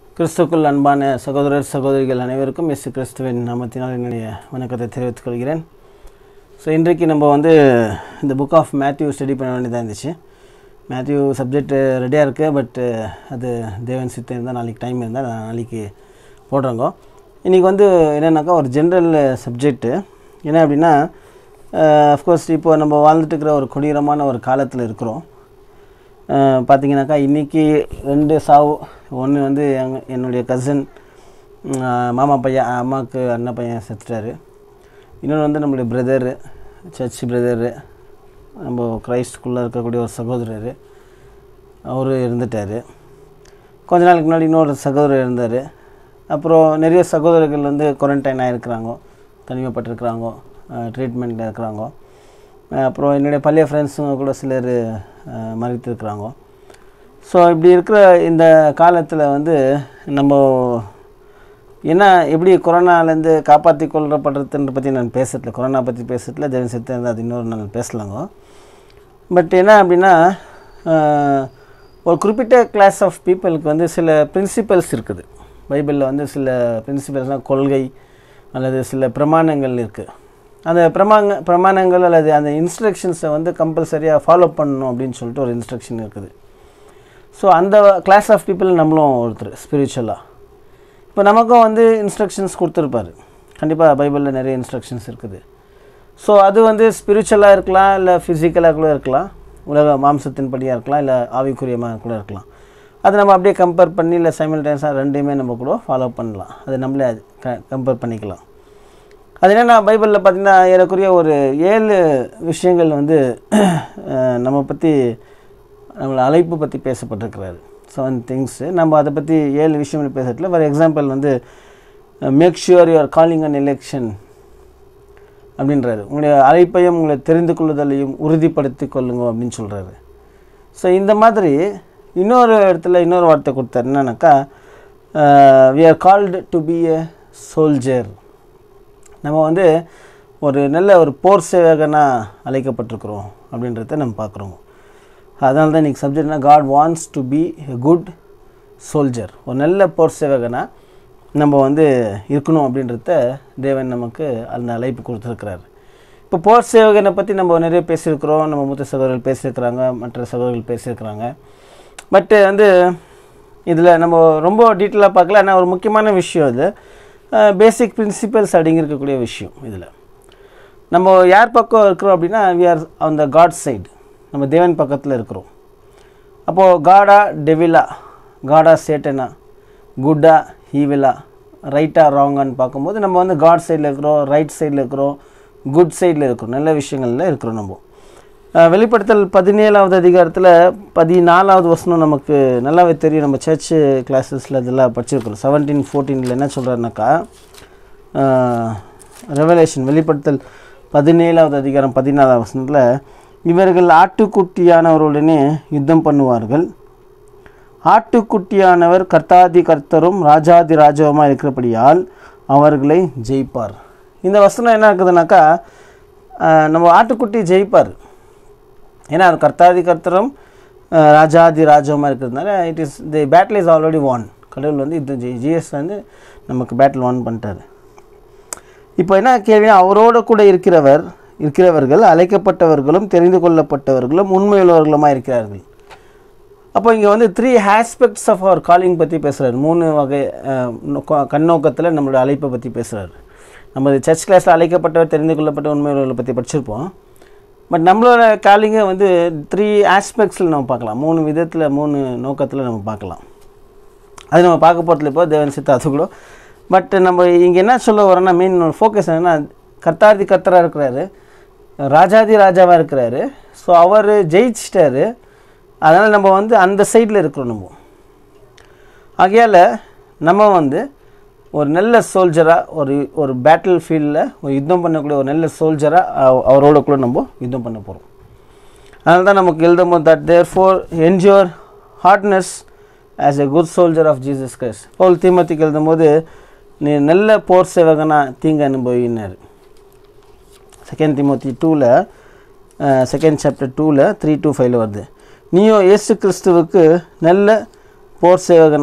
கிறிஸ்துக்குள் அன்பான சகோதரர் சகோதரிகள் அனைவருக்கும் இயேசு கிறிஸ்துவின் நாமத்தினால் என்னுடைய வணக்கத்தை தெரிவித்துக் கொள்கிறேன் ஸோ இன்றைக்கு நம்ம வந்து இந்த புக் ஆஃப் மேத்யூ ஸ்டடி பண்ண வேண்டியதாக இருந்துச்சு மேத்யூ சப்ஜெக்ட் ரெடியாக இருக்குது பட் அது தேவன் சித்தம் இருந்தால் நாளைக்கு டைம் இருந்தால் நான் நாளைக்கு போடுறோங்க இன்றைக்கி வந்து என்னென்னாக்கா ஒரு ஜென்ரல் சப்ஜெக்ட்டு என்ன அப்படின்னா அஃப்கோர்ஸ் இப்போ நம்ம வாழ்ந்துட்டு இருக்கிற ஒரு கொடீரமான ஒரு காலத்தில் இருக்கிறோம் அஹ் பார்த்தீங்கன்னாக்கா இன்றைக்கி ரெண்டு சாவு ஒன்று வந்து எங்க என்னுடைய கசின் மாமா பையன் அம்மாவுக்கு அண்ணன் பையன் செத்துட்டாரு இன்னொன்று வந்து நம்மளுடைய பிரதரு சர்ச் பிரதரு நம்ம கிரைஸ்டுக்குள்ளே இருக்கக்கூடிய ஒரு சகோதரர் அவர் இருந்துட்டார் கொஞ்ச நாளுக்கு முன்னாடி இன்னொரு சகோதரர் இருந்தார் அப்புறம் நிறைய சகோதரர்கள் வந்து குவாரண்டைன் ஆகிருக்கிறாங்க தனிமைப்பட்டிருக்கிறாங்க ட்ரீட்மெண்ட்டில் இருக்கிறாங்க அஹ் அப்புறம் என்னுடைய பழைய ஃப்ரெண்ட்ஸுங்க கூட சிலர் அஹ், மறைத்திருக்கிறாங்க ஸோ இப்படி இருக்கிற இந்த காலத்தில் வந்து நம்ம என்ன எப்படி கொரோனாலேருந்து காப்பாற்றி கொள்ளப்படுறதுன்ற பற்றி நான் பேசுறதுல கொரோனா பற்றி பேசுறதுல தேவன் சித்தம் இருந்தால் அது இன்னொரு நாள் பேசலாங்க பட் என்ன அப்படின்னா அஹ், ஒரு குறிப்பிட்ட கிளாஸ் ஆஃப் பீப்புளுக்கு வந்து சில பிரின்சிபல்ஸ் இருக்குது பைபிளில் வந்து சில பிரின்சிபல்ஸ்னால் கொள்கை அல்லது சில பிரமாணங்கள் இருக்குது அந்த பிரமாங்க பிரமாணங்கள் அல்லது அந்த இன்ஸ்ட்ரக்ஷன்ஸை வந்து கம்பல்சரியாக ஃபாலோ பண்ணணும் அப்படின்னு சொல்லிட்டு ஒரு இன்ஸ்ட்ரக்ஷன் இருக்குது ஸோ அந்த கிளாஸ் ஆஃப் பீப்புள் நம்மளும் ஒருத்தர் ஸ்பிரிச்சுவலாக இப்போ நமக்கும் வந்து இன்ஸ்ட்ரக்ஷன்ஸ் கொடுத்துருப்பாரு கண்டிப்பாக பைபிளில் நிறைய இன்ஸ்ட்ரக்ஷன்ஸ் இருக்குது ஸோ அது வந்து ஸ்பிரிச்சுவலாக இருக்கலாம் இல்லை ஃபிசிக்கலாக கூட இருக்கலாம் உலக மாம்சத்தின் படியாக இருக்கலாம் இல்லை ஆவிக்குரியமாக கூட இருக்கலாம் அது நம்ம அப்படியே கம்பேர் பண்ணி இல்லை சைமல்டேனியஸாக ரெண்டையுமே நம்ம கூட ஃபாலோ பண்ணலாம் அது நம்மளே க கம்பேர் பண்ணிக்கலாம் அது என்னென்னா பைபிளில் பார்த்திங்கன்னா ஏறக்குறைய ஒரு ஏழு விஷயங்கள் வந்து அஹ், நம்ம பற்றி நம்மளை அழைப்பு பற்றி பேசப்பட்டிருக்கிறாரு செவன் திங்ஸு நம்ம அதை பற்றி ஏழு விஷயங்கள் பேசுறதுல ஃபார் எக்ஸாம்பிள் வந்து make sure your calling and election அப்படின்றாரு உங்களுடைய அழைப்பையும் உங்களை தெரிந்து கொள்ளுதலையும் உறுதிப்படுத்தி கொள்ளுங்க அப்படின்னு சொல்கிறாரு ஸோ இந்த மாதிரி இன்னொரு இடத்துல இன்னொரு வார்த்தை கொடுத்தாரு என்னன்னாக்கா we are called to be a soldier நம்ம வந்து ஒரு நல்ல ஒரு போர் சேவகனாக அழைக்கப்பட்டிருக்கிறோம் அப்படின்றத நம்ம பார்க்குறோம் அதனால தான் இன்றைக்கி சப்ஜெக்ட்னா God wants to be a good soldier ஒரு நல்ல போர் சேவகனாக நம்ம வந்து இருக்கணும் அப்படின்றத தேவன் நமக்கு அந்த அழைப்பு கொடுத்துருக்கிறாரு இப்போ போர் சேவகனை பற்றி நம்ம நிறைய பேசியிருக்கிறோம் நம்ம மூத்த சகோதரர்கள் பேசியிருக்கிறாங்க மற்ற சகோதரர்கள் பேசியிருக்கிறாங்க பட்டு வந்து இதில் நம்ம ரொம்ப டீட்டெயிலாக பார்க்கல ஆனால் ஒரு முக்கியமான விஷயம் இது பேசிக் பிரின்சிபல்ஸ் அப்படிங்கிருக்கக்கூடிய விஷயம் இதில் நம்ம யார் பக்கம் இருக்கிறோம் அப்படின்னா we are on the God side நம்ம தேவன் பக்கத்தில் இருக்கிறோம் அப்போது காடா டெவிலா காடா சேட்டனா குட்டா ஹீவிலா ரைட்டா ராங்கான்னு பார்க்கும்போது நம்ம வந்து காட் சைடில் இருக்கிறோம் ரைட் சைடில் இருக்கிறோம் குட் சைடில் இருக்கிறோம் நல்ல விஷயங்களில் இருக்கிறோம் நம்ம அஹ் வெளிப்படுத்தல் பதினேழாவது அதிகாரத்தில் பதினாலாவது வசனம் நமக்கு நல்லாவே தெரியும் நம்ம சர்ச் கிளாஸஸில் இதெல்லாம் படிச்சிருக்கிறோம் செவன்டீன் ஃபோர்டீனில் என்ன சொல்கிறாருனாக்கா ரெவலேஷன் வெளிப்படுத்தல் பதினேழாவது அதிகாரம் பதினாலாவது வசனத்தில் இவர்கள் ஆட்டுக்குட்டியானவருடனே யுத்தம் பண்ணுவார்கள் ஆட்டுக்குட்டியானவர் கர்த்தாதி கர்த்தரும் ராஜாதி ராஜாவுமாக இருக்கிறபடியால் அவர்களை ஜெயிப்பார் இந்த வசனம் என்ன இருக்குதுனாக்கா அஹ், நம்ம ஆட்டுக்குட்டி ஜெயிப்பார் ஏன்னா அவர் கர்த்தாதி கர்த்தரும் அஹ், ராஜாதி ராஜாவுமாக இருக்கிறதுனால it is the battle is already won கடவுள் வந்து இந்த ஜி ஜிஎஸ் வந்து நமக்கு பேட்டில் வான் பண்ணிட்டாரு இப்போ என்ன கேள்வினா அவரோடு கூட இருக்கிறவர் இருக்கிறவர்கள் அழைக்கப்பட்டவர்களும் தெரிந்து கொள்ளப்பட்டவர்களும் உண்மையுள்ளவர்களுமாக இருக்கிறார்கள் அப்போ இங்கே வந்து three aspects of our calling பற்றி பேசுகிறார் மூணு வகை அஹ், நோக்க- கண்ணோக்கத்தில் நம்மளுடைய அழைப்பை பற்றி பேசுகிறார் நம்ம சர்ச் கிளாஸில் அழைக்கப்பட்டவர் தெரிந்து கொள்ளப்பட்ட உண்மையுள்ளவர்களை பற்றி படிச்சிருப்போம் பட் நம்மளோட காலிங்கை வந்து த்ரீ ஆஸ்பெக்ட்ஸில் நம்ம பார்க்கலாம் மூணு விதத்தில் மூணு நோக்கத்தில் நம்ம பார்க்கலாம் அது நம்ம பார்க்க போகிறதுல இப்போ தேவன் சித்தா அது கூட பட் நம்ம இங்கே என்ன சொல்ல வரோன்னா மெயின் ஃபோக்கஸ் என்னன்னா கர்த்தாதி கர்த்தராக இருக்கிறாரு ராஜாதி ராஜாவாக இருக்கிறாரு ஸோ அவர் ஜெயிச்சிட்டாரு அதனால் நம்ம வந்து அந்த சைடில் இருக்கிறோம் நம்ம ஆகையால் நம்ம வந்து ஒரு நல்ல சோல்ஜராக ஒரு ஒரு பேட்டில் ஃபீல்டில் ஒரு யுத்தம் பண்ணக்கூடிய ஒரு நல்ல சோல்ஜராக அவரோட கூட நம்ம யுத்தம் பண்ண போகிறோம் அதனால தான் நமக்கு எழுதும் போது that therefore endure hardness as a good soldier of Jesus Christ Paul தீமத்திக்கு எழுதும் போது நீ நல்ல போர் சேவகனா தீங்கு அனுபவினார் செகண்ட் திமோத்தி டூவில் செகண்ட் சாப்டர் டூவில் த்ரீ டூ ஃபைவ்ல வருது நீயோ இயேசு கிறிஸ்துவுக்கு நல்ல போர் சேவகனாய்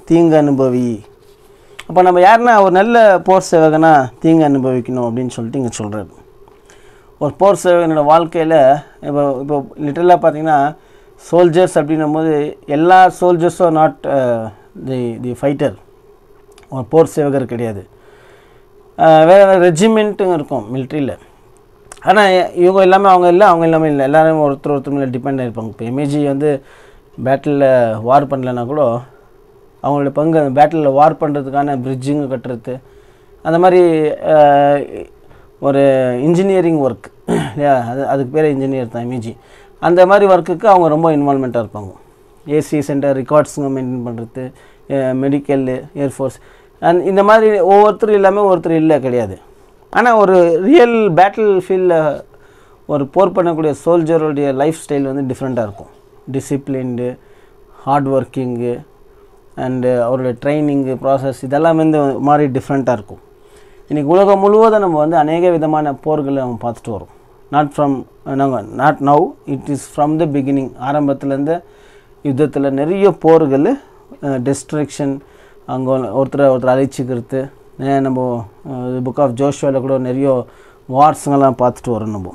தீங்கு அனுபவி அப்போ நம்ம யாருன்னா ஒரு நல்ல போர் சேவகனா தீங்கு அனுபவிக்கணும் அப்படின்னு சொல்லிட்டு இங்கே சொல்கிறாரு ஒரு போர் சேவகனோட வாழ்க்கையில் இப்போ இப்போ லிட்டரலாக பார்த்தீங்கன்னா சோல்ஜர்ஸ் அப்படின்னும் போது எல்லா சோல்ஜர்ஸும் நாட் தி தி ஃபைட்டர் ஒரு போர் சேவகர் கிடையாது அஹ் வேற வேறு ரெஜிமெண்ட்டும் இருக்கும் மிலிட்ரியில் ஆனால் இவங்க எல்லாமே அவங்க இல்லை அவங்க எல்லாமே இல்லை எல்லாரும் ஒருத்தர் ஒருத்தர் மேலே டிபெண்ட் ஆகிருப்பாங்க இப்போ எம்ஏஜி வந்து பேட்டிலில் வார் பண்ணலன்னா கூட அவங்களோட பங்கு அந்த பேட்டிலில் வார் பண்ணுறதுக்கான பிரிட்ஜுங்க கட்டுறது அந்த மாதிரி அஹ், ஒரு இன்ஜினியரிங் ஒர்க் இல்லையா அது அதுக்கு பேர் இன்ஜினியர் தான் எம்ஏஜி அந்த மாதிரி ஒர்க்குக்கு அவங்க ரொம்ப இன்வால்மெண்ட்டாக இருப்பாங்க ஏசி சென்டர் ரெக்கார்ட்ஸுங்க மெயின்டைன் பண்ணுறது மெடிக்கல் ஏர்ஃபோர்ஸ் அண்ட் இந்த மாதிரி ஒவ்வொருத்தரும் எல்லாமே ஒருத்தர் இல்லை கிடையாது ஆனால் ஒரு ரியல் பேட்டில் ஃபீல்டில் ஒரு போர் பண்ணக்கூடிய சோல்ஜருடைய லைஃப் ஸ்டைல் வந்து டிஃப்ரெண்ட்டாக இருக்கும் டிசிப்ளின்டு ஹார்ட் ஒர்க்கிங்கு அண்டு அவருடைய ட்ரைனிங்கு ப்ராசஸ் இதெல்லாம் வந்து மாதிரி டிஃப்ரெண்ட்டாக இருக்கும் இன்றைக்கி உலகம் முழுவதும் நம்ம வந்து அநேக விதமான போர்களை நம்ம பார்த்துட்டு வரோம் நாட் ஃப்ரம் நாங்கள் not now it is from the beginning ஆரம்பத்துலேருந்து யுத்தத்தில் நிறைய போர்கள் டிஸ்ட்ரக்ஷன் அங்கே ஒருத்தரை ஒருத்தர் அழிச்சிக்கிறது அஹ் நம்ம புக் ஆஃப் ஜோஷுவாவில் கூட நிறைய வார்ஸுங்கெல்லாம் பார்த்துட்டு வரோம் நம்ம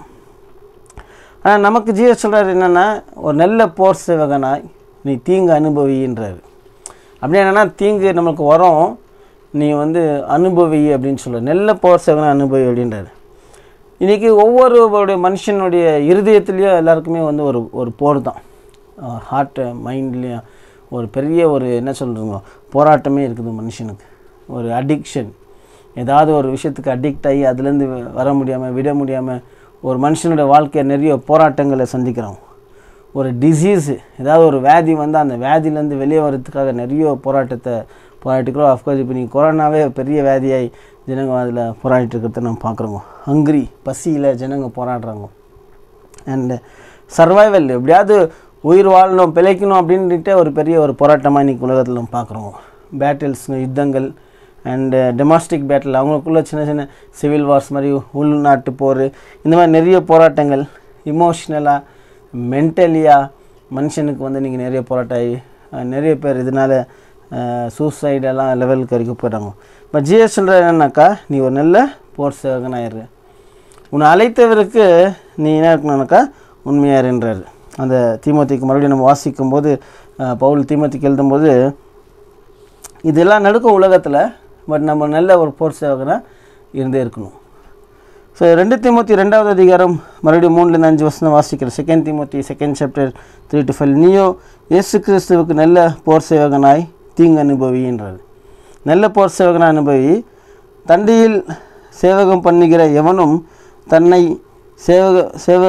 ஆனால் நமக்கு ஜீவஸ் சொல்கிறார் என்னென்னா ஒரு நல்ல போர் சேவகனாய் நீ தீங்கு அனுபவின்றாரு அப்படி என்னென்னா தீங்கு நமக்கு வரும் நீ வந்து அனுபவி அப்படின்னு சொல்ற நல்ல போர் சேவகனை அனுபவி அப்படின்றாரு இன்றைக்கி ஒவ்வொருவருடைய மனுஷனுடைய இருதயத்துலேயும் எல்லாருக்குமே வந்து ஒரு ஒரு போர் தான் ஹார்ட்டு மைண்ட்லேயும் ஒரு பெரிய ஒரு என்ன சொல்கிறோங்க போராட்டமே இருக்குது மனுஷனுக்கு ஒரு அடிக்ஷன் ஏதாவது ஒரு விஷயத்துக்கு அடிக்ட் ஆகி அதுலேருந்து வர முடியாமல் விட முடியாமல் ஒரு மனுஷனோட வாழ்க்கையை நிறைய போராட்டங்களை சந்திக்கிறோம் ஒரு டிசீஸு ஏதாவது ஒரு வியாதி வந்து அந்த வியாதியிலேருந்து வெளியே வர்றதுக்காக நிறைய போராட்டத்தை போராட்டிக்கிறோம் அஃப்கோர்ஸ் இப்போ நீங்கள் கொரோனாவே பெரிய வியாதியாய் ஜனங்க அதில் போராடிட்டு இருக்கிறத நம்ம பார்க்குறோங்க ஹங்கிரி பசியில் ஜனங்க போராடுறாங்க அண்டு சர்வைவல் எப்படியாவது உயிர் வாழணும் பிழைக்கணும் அப்படின்ட்டு ஒரு பெரிய ஒரு போராட்டமாக இன்றைக்கி உலகத்தில் நம்ம பார்க்குறோம் பேட்டில்ஸ் யுத்தங்கள் அண்டு டொமஸ்டிக் பேட்டில் அவங்களுக்குள்ள சின்ன சின்ன சிவில் வார்ஸ் மாதிரி உள்நாட்டு போர் இந்த மாதிரி நிறைய போராட்டங்கள் இமோஷ்னலாக மென்டலியாக மனுஷனுக்கு வந்து இன்றைக்கி நிறைய போராட்டம் ஆகி அஹ், நிறைய பேர் இதனால் சூசைடெல்லாம் லெவலுக்கு வரைக்கும் போயிடுறாங்க இப்போ ஜிஎஸ் சொல்கிற என்னன்னாக்கா நீ ஒரு நல்ல போர் சேவகனாயிரு உன்னை அழைத்தவருக்கு நீ என்ன இருக்கணும்னாக்கா உண்மையாருன்றாரு அந்த தீமோத்திக்கு மறுபடியும் நம்ம வாசிக்கும்போது அஹ், பவுல் தீமோத்திக்கு எழுதும்போது இதெல்லாம் நடக்கும் உலகத்தில் பட் நம்ம நல்ல ஒரு போர் சேவகனாக இருந்தே இருக்கணும் ஸோ ரெண்டு தீமோத்தி ரெண்டாவது அதிகாரம் மறுபடியும் மூணுலேருந்து அஞ்சு வருஷம் வாசிக்கிறேன் second Timothy second chapter three to five நீயோ இயேசு கிறிஸ்துவுக்கு நல்ல போர் சேவகனாய் தீங்கு அனுபவின்றார் நல்ல போர் சேவகனாய் அனுபவி தண்டியில் சேவகம் பண்ணுகிற எவனும் தன்னை சேவக சேவ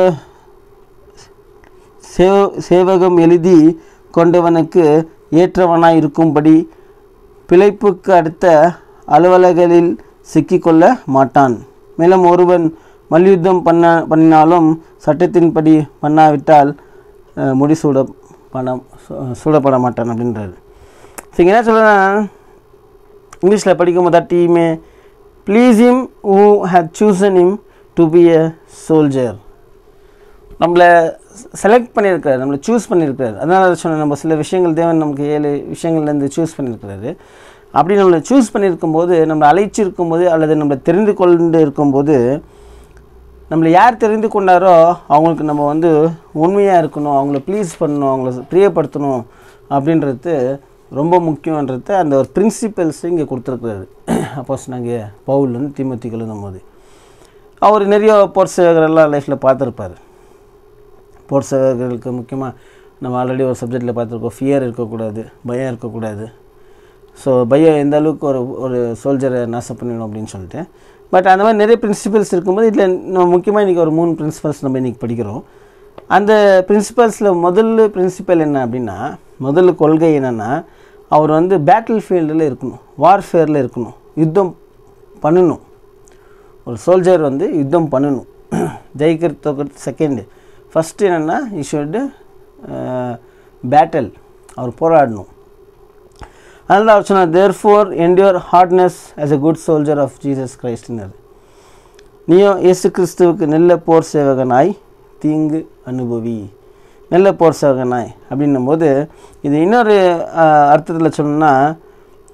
சேவ சேவகம் எழுதி கொண்டவனுக்கு ஏற்றவனாய் இருக்கும்படி பிழைப்புக்கு அடுத்த அலுவலகளில் சிக்கிக்கொள்ள மாட்டான் மேலும் ஒருவன் மல்யுத்தம் பண்ண பண்ணினாலும் சட்டத்தின்படி பண்ணாவிட்டால் அஹ், முடிசூட பண்ண சூ- சூடப்பட மாட்டான் அப்படின்றாரு ஸோ இங்க என்ன சொல்கிறேன்னா இங்கிலீஷில் படிக்கும்போது that may please him who had chosen him to be a soldier நம்மளை செலக்ட் பண்ணியிருக்காரு நம்மளை சூஸ் பண்ணியிருக்காரு அதனால சொன்ன நம்ம சில விஷயங்கள் தேவன் நமக்கு ஏழு விஷயங்கள்லேருந்து சூஸ் பண்ணியிருக்கிறாரு அப்படி நம்மளை சூஸ் பண்ணியிருக்கும்போது நம்மளை அழைச்சிருக்கும் போது அல்லது நம்மளை தெரிந்து கொண்டு இருக்கும்போது நம்மளை யார் தெரிந்து கொண்டாரோ அவங்களுக்கு நம்ம வந்து உண்மையாக இருக்கணும் அவங்கள ப்ளீஸ் பண்ணணும் அவங்கள பிரியப்படுத்தணும் அப்படின்றது ரொம்ப முக்கியன்றது அந்த ஒரு பிரின்சிபல்ஸ் இங்கே கொடுத்துருக்குறாரு அப்போஸ் நாங்கள் பவுல் வந்து தீமத்திக்கு எழுதும் போது அவர் நிறைய போர் சேவகரெல்லாம் லைஃப்பில் பார்த்துருப்பார் போர் சேவகர்களுக்கு முக்கியமாக நம்ம ஆல்ரெடி ஒரு சப்ஜெக்டில் பார்த்துருக்கோம் ஃபியர் இருக்கக்கூடாது பயம் இருக்கக்கூடாது ஸோ பயம் எந்த அளவுக்கு ஒரு ஒரு சோல்ஜரை நாசம் பண்ணிடும் அப்படின்னு சொல்லிட்டு பட் அந்த மாதிரி நிறைய பிரின்சிபல்ஸ் இருக்கும்போது இதில் நம்ம முக்கியமாக இன்றைக்கி ஒரு மூணு பிரின்சிபல்ஸ் நம்ம இன்றைக்கி படிக்கிறோம் அந்த பிரின்சிபல்ஸில் முதல் பிரின்சிபல் என்ன அப்படின்னா முதல் கொள்கை என்னென்னா அவர் வந்து பேட்டில் ஃபீல்டில் இருக்கணும் வார்ஃபேரில் இருக்கணும் யுத்தம் பண்ணணும் ஒரு சோல்ஜர் வந்து யுத்தம் பண்ணணும் ஜெயிக்கிறது செகண்டு ஃபஸ்ட்டு என்னென்னா ஈ ஷுட் பேட்டல் அவர் போராடணும் அதனால தான் அவர் சொன்னார் therefore endure hardness as a good soldier of Jesus கிரைஸ்டினர் நீயும் இயேசு கிறிஸ்துவுக்கு நல்ல போர் சேவகனாய் தீங்கு அனுபவி நல்ல போர் சேவகனாய் அப்படின்னும் போது இது இன்னொரு அர்த்தத்தில் சொல்லணும்னா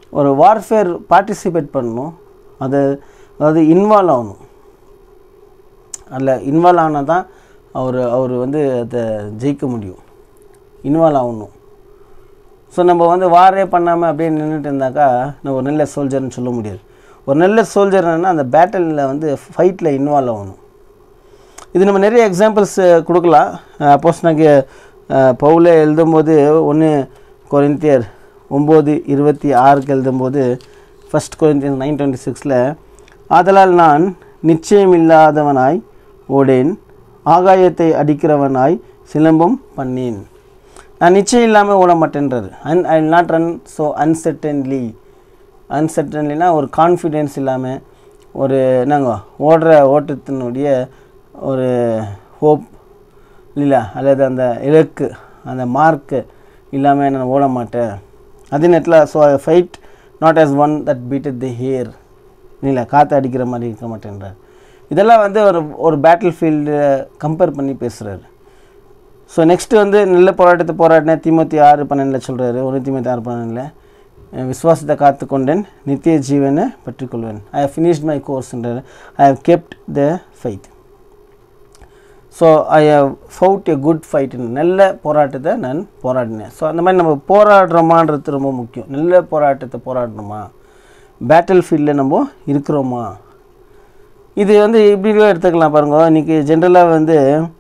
ஒரு வார்ஃபேர் பார்ட்டிசிபேட் பண்ணணும் அது அதாவது இன்வால்வ் ஆகணும் அதில் இன்வால்வ் ஆனால் தான் அவர் அவர் வந்து அதை ஜெயிக்க முடியும் இன்வால்வ் ஆகணும் ஸோ நம்ம வந்து வாரே பண்ணாமல் அப்படியே நின்றுட்டு இருந்தாக்கா நம்ம ஒரு நல்ல சோல்ஜர்னு சொல்ல முடியாது ஒரு நல்ல சோல்ஜர்னா அந்த பேட்டலில் வந்து ஃபைட்டில் இன்வால்வ் ஆகணும் இது நம்ம நிறைய எக்ஸாம்பிள்ஸ் கொடுக்கலாம் அப்போஸ் நாங்கள் பவுல எழுதும்போது ஒன்று கொரிந்தியர் ஒம்பது இருபத்தி ஆறுக்கு எழுதும்போது ஃபஸ்ட் கொரிந்தியர் நைன் டுவெண்ட்டி சிக்ஸில் ஆதலால் நான் நிச்சயமில்லாதவனாய் ஓடேன் ஆகாயத்தை அடிக்கிறவனாய் சிலம்பம் பண்ணேன் நான் நிச்சயம் இல்லாமல் ஓட மாட்டேன்றாரு and I will not run so uncertainly அன்சர்டன்லினா ஒரு கான்ஃபிடென்ஸ் இல்லாமல் ஒரு என்னங்க ஓடுற ஓட்டத்தினுடைய ஒரு ஹோப் இல்லை அல்லது அந்த இலக்கு அந்த மார்க்கு இல்லாமல் நான் ஓட மாட்டேன் அதே நேரத்தில் so I fight not as one that beat the air இல்லை காற்று அடிக்கிற மாதிரி இருக்க மாட்டேன்றார் இதெல்லாம் வந்து ஒரு ஒரு பேட்டில் ஃபீல்டு கம்பேர் பண்ணி பேசுகிறாரு ஸோ நெக்ஸ்ட்டு வந்து நல்ல போராட்டத்தை போராடின தீமத்தி ஆறு பன்னெண்டில் சொல்கிறாரு ஒரு தீமத்தி ஆறு பன்னெண்டில் விசுவாசத்தை காத்து கொண்டேன் நித்திய ஜீவனை பற்றிக்கொள்வேன் ஐ ஹவ் ஃபினிஷ்ட் மை கோர்ஸ்ன்றார் I have kept the faith so I have fought a good fight நல்ல போராட்டத்தை நான் போராடினேன் ஸோ அந்த மாதிரி நம்ம போராடுறோமான்றது ரொம்ப முக்கியம் நல்ல போராட்டத்தை போராடணுமா பேட்டில் ஃபீல்டில் நம்ம இருக்கிறோமா இது வந்து இப்படி கூட எடுத்துக்கலாம் பாருங்க இன்றைக்கி ஜென்ரலாக வந்து